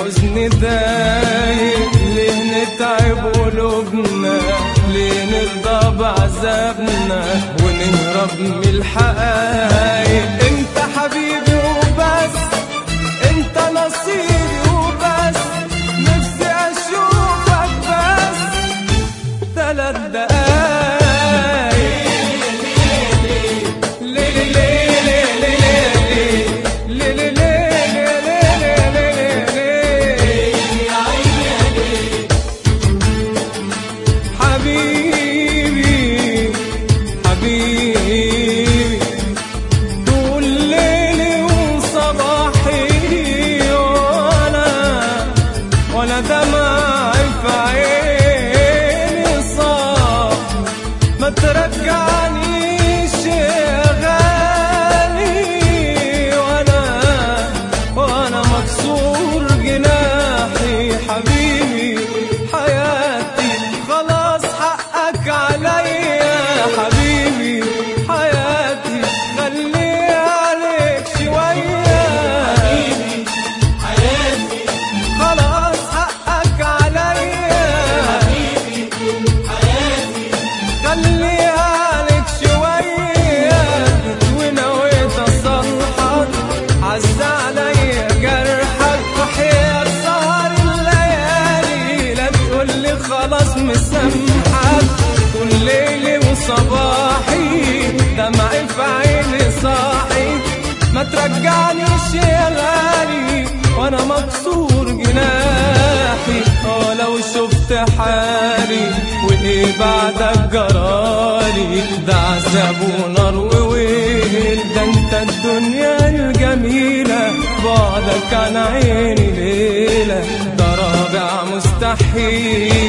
الحزن دايق ليه نتعب قلوبنا ليه نرضى بعذابنا ونهرب من الحقايق انت حبيبي وبس انت نصيبي وبس نفسي اشوفك بس ثلاث دقايق ليلي ليلي ليلي ليلي ليلي حبيبي حبيبي طول ليلي وصباحي وانا وانا دمعي في عيني صاح ما ترجعنيش يا غالي وانا وانا مكسور جناحي حبيبي حياتي خلاص حقك عليا حبيبي حياتي خلي عليك شوية خلاص حقك عليا خلي عليك شوية ونويت أصلحك عز عليا جرحك وحياة سهر الليالي لا تقولي خلاص مسامحك كل ليلي وصباحي دمعي في عيني صاحي ما ترجعنيش يا غالي وانا مكسور جناحي اه لو شفت حالي وايه بعدك جرالي ده عذاب ونار وويل ده انت الدنيا الجميلة بعدك عن عيني ليلة ده رابع مستحيل